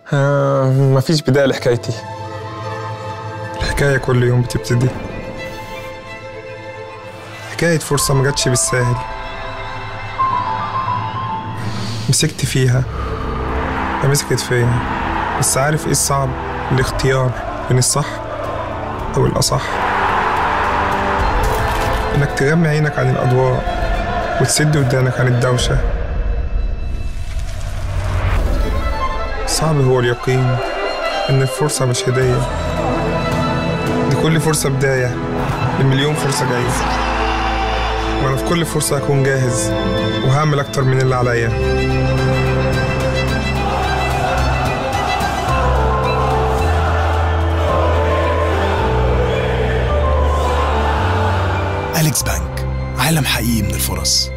آه مفيش بداية لحكايتي الحكاية كل يوم بتبتدي حكاية فرصة ما جاتش بالساهل مسكت فيها فمسكت فيا بس عارف ايه الصعب الاختيار بين الصح او الاصح انك تغمي عينك عن الاضواء وتسد ودانك عن الدوشة صعب هو اليقين ان الفرصة مش هدية دي كل فرصة بداية لمليون فرصة جاية وانا في كل فرصة هكون جاهز وهعمل اكتر من اللي عليا أليكس بانك عالم حقيقي من الفرص